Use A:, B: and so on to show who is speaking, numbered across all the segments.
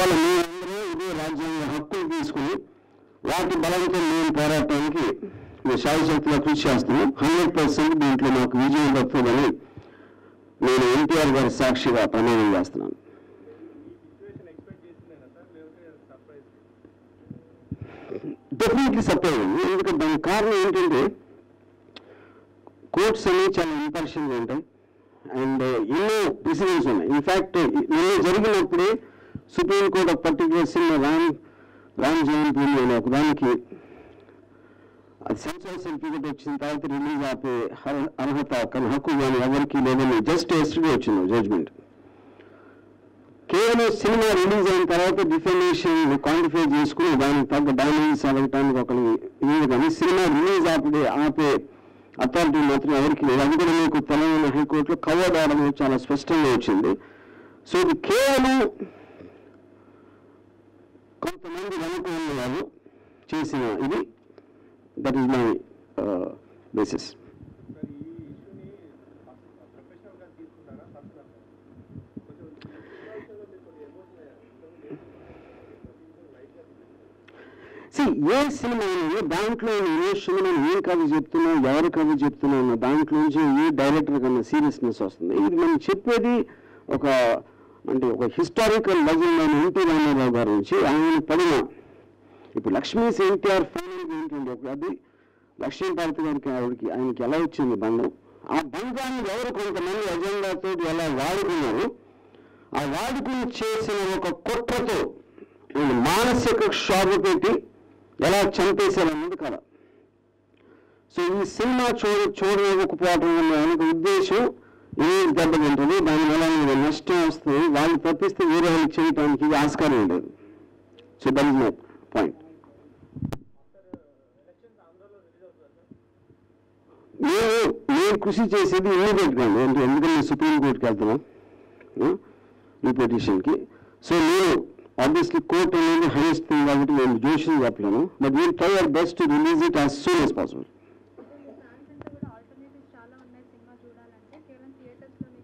A: ఇవాళ మీరందరూ ఇదే రాజ్యాంగ హక్కులు తీసుకుని వాటి బలంతో మేము పోరాటానికి మేము శాయశక్తిగా కృషి చేస్తున్నాం హండ్రెడ్ పర్సెంట్ దీంట్లో మాకు విజయం దక్కుతుందని నేను ఎన్టీఆర్ గారి సాక్షిగా ప్రమాణం చేస్తున్నాను డెఫినెట్లీ సర్ప్రైజ్ అండి ఎందుకంటే దానికి కారణం ఏంటంటే కోర్ట్స్ అనేవి చాలా ఇంపార్షియల్గా ఉంటాయి అండ్ ఎన్నో ప్రెసిడెంట్స్ ఉన్నాయి ఇన్ఫ్యాక్ట్ నిన్న జరిగినప్పుడే సుప్రీంకోర్టు ఒక పర్టికులర్ సినిమా రామ్ రామ్ జన్మభూమి అనే ఒక దానికి అది సెన్సార్ సర్టిఫికేట్ వచ్చిన తర్వాత రిలీజ్ ఆపే హర- అర్హత కానీ హక్కు కానీ ఎవరికి లేదని జస్ట్ ఎస్టర్డే వచ్చింది జడ్జ్మెంట్ కేవలం సినిమా రిలీజ్ అయిన తర్వాత డిఫెమేషన్ క్వాంటిఫై చేసుకుని దానికి తగ్గ డామేజెస్ అడగటానికి ఒకరికి ఇది కానీ సినిమా రిలీజ్ ఆపే ఆపే అథారిటీ మాత్రం ఎవరికి లేదు అది కూడా మీకు తెలంగాణ హైకోర్టులో కవర్డ్ ఆర్డర్ చాలా స్పష్టంగా వచ్చింది సో ఇది కేవలం కొంతమంది వెనక ఉన్న వాళ్ళు చేసిన ఇది దట్ ఈస్ మై బేసిస్
B: మరి ఈ ఇష్యూని ప్రొఫెషనల్ గా తీసుకున్నారా పర్సనల్ కొంచెం సినిమా విషయంలో మీరు కొద్దిగా ఎమోషన్ అయ్యారు లైట్ గా
A: సి ఏ సినిమా అయినా దాంట్లో ఏ సినిమా ఏం కథ చెప్తున్నా ఎవరి కథ చెప్తున్నా అన్న దాంట్లో నుంచి ఏ డైరెక్టర్ కన్నా సీరియస్నెస్ వస్తుంది ఇది మనం చెప్పేది ఒక అంటే ఒక హిస్టారికల్ లెజెండ్ అయిన ఎన్టీ రామారావు గారి నుంచి ఆయన పడిన ఇప్పుడు లక్ష్మీ ఎన్టీఆర్ ఫైనల్ ఏంటంటే ఒక అది లక్ష్మీపార్వతి గారికి ఆవిడకి ఆయనకి ఎలా వచ్చింది బంధం ఆ బంధాన్ని ఎవరు కొంతమంది ఎజెండాతో ఎలా వాడుకున్నారు ఆ వాడుకుని చేసిన ఒక కుట్రతో వీళ్ళు మానసిక క్షోభ పెట్టి ఎలా చంపేశారన్నది కథ సో ఈ సినిమా చూడ చూడకపోవడం వల్ల వెనక ఉద్దేశం ఏం దెబ్బతింటుంది దాని వల్ల మీకు నష్టం వస్తుంది వాళ్ళు తప్పిస్తే వేరే వాళ్ళకి చేయడానికి ఇది ఆస్కారం ఉండదు so that is my point
B: elections ఆంధ్రాలో రిలీజ్ అవుతుంది సార్
A: మేము మేము కృషి చేసేది ఇమ్మీడియట్ గా అంటే ఎందుకంటే సుప్రీం కోర్టుకి వెళ్తున్నాం ఆ, ఈ పిటిషన్కి సో నేను ఆబ్వియస్లీ కోర్ట్ అనేది హైయెస్ట్ థింగ్ కాబట్టి నేను జోషిని చెప్పలేను but we'll try our best to release it as soon as possible
C: fans అంతా కూడా ఆల్టర్నేటివ్స్ చాలా ఉన్నాయి సినిమా చూడాలంటే కేవలం థియేటర్స్లోనే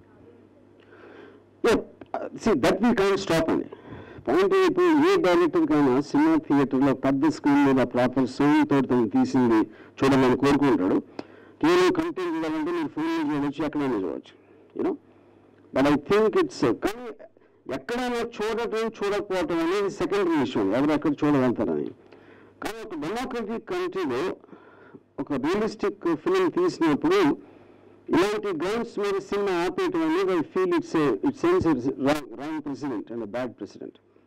C: కాదు అంటే
A: see that we can stop అండి పాయింట్ ఇప్పుడు ఏ డైరెక్టర్ కైనా సినిమా థియేటర్లో పెద్ద స్క్రీన్ మీద ప్రాపర్ సౌండ్ తోటి తను తీసింది చూడాలని కోరుకుంటాడు కేవలం కంటెంట్ చూడాలంటే మీరు ఫోన్ చూడవచ్చు ఎక్కడైనా చూడవచ్చు you know but I think it's కానీ ఎక్కడైనా చూడటం చూడకపోవటం అనేది సెకండరీ విషయం ఎవరు ఎక్కడ చూడగలుగుతారని కానీ ఒక డెమోక్రటిక్ కంట్రీలో ఒక రియలిస్టిక్ ఫిలిం తీసినప్పుడు ఇలాంటి గ్రౌండ్స్ మీద సినిమా ఆపేయటం అనేది I feel it's it sense it's wrong wrong president and bad president